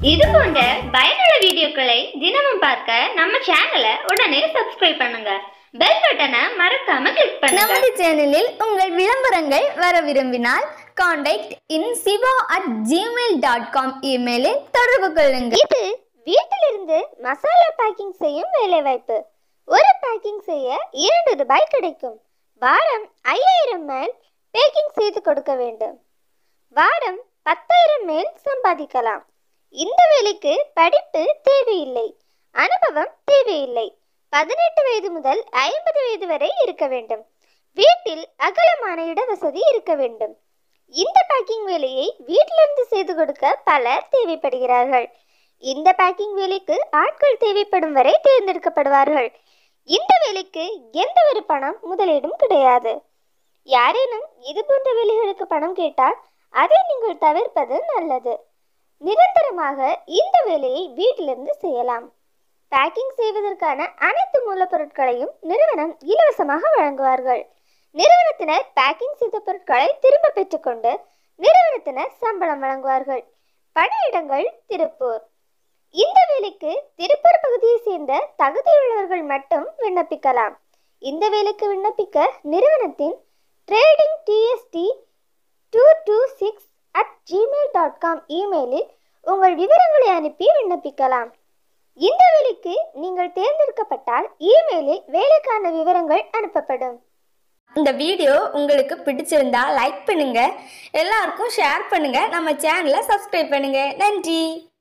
இது போன்ற பயனுள்ள வீடியோக்களை தினமும் பார்க்க நம்ம சேனலை உடனே சப்ஸ்கிரைப் பண்ணுங்க பெல் பட்டனை மறக்காம கிளிக் பண்ணுங்க நமது சேனலில் உங்கள் விளம்பரங்கள் வர விரும்பினால் contact in Siva at Gmail dot com இமெயிலில் தொடர்பு கொள்ளுங்கள் இது வீட்டிலிருந்து மசாலா பேக்கிங் செய்யும் வேலைவாய்ப்பு ஒரு பேக்கிங் செய்ய இரண்டு ரூபாய் கிடைக்கும் வாரம் ஐயாயிரம் மேல் பேக்கிங் செய்து கொடுக்க வேண்டும் வாரம் பத்தாயிரம் மேல் சம்பாதிக்கலாம் இந்த வேலைக்கு படிப்பு தேவையில்லை அனுபவம் தேவையில்லை பதினெட்டு வயது முதல் ஐம்பது வயது வரை இருக்க வேண்டும் வீட்டில் அகலமான இடவசதி இருக்க வேண்டும் இந்த பேக்கிங் வேலையை வீட்டிலிருந்து செய்து கொடுக்க பலர் தேவைப்படுகிறார்கள் இந்த பேக்கிங் வேலைக்கு ஆட்கள் தேவைப்படும் வரை தேர்ந்தெடுக்கப்படுவார்கள் இந்த வேலைக்கு எந்த ஒரு பணம் முதலீடும் கிடையாது யாரேனும் இது போன்ற வேலைகளுக்கு பணம் கேட்டால் அதை நீங்கள் தவிர்ப்பது நல்லது நிரந்தரமாக இந்த வேலையை வீட்டிலிருந்து செய்யலாம் பேக்கிங் செய்வதற்கான அனைத்து மூலப்பொருட்களையும் நிறுவனம் இலவசமாக வழங்குவார்கள் நிறுவனத்தினர் பேக்கிங் செய்த பொருட்களை திரும்ப பெற்றுக்கொண்டு நிறுவனத்தினர் சம்பளம் வழங்குவார்கள் பணியிடங்கள் திருப்பூர் இந்த வேலைக்கு திருப்பூர் பகுதியை சேர்ந்த தகுதியுள்ளவர்கள் மட்டும் விண்ணப்பிக்கலாம் இந்த வேலைக்கு விண்ணப்பிக்க நிறுவனத்தின் trading TST two two six at Gmail dot com இமெயிலில் உங்கள் விவரங்களை அனுப்பி விண்ணப்பிக்கலாம் இந்த வேலைக்கு நீங்கள் தேர்ந்தெடுக்கப்பட்டால் இமெயிலில் வேலைக்கான விவரங்கள் அனுப்பப்படும் இந்த வீடியோ உங்களுக்கு பிடிச்சிருந்தா லைக் பண்ணுங்க எல்லாருக்கும் ஷேர் பண்ணுங்க நம்ம சேனலை சப்ஸ்கிரைப் பண்ணுங்க நன்றி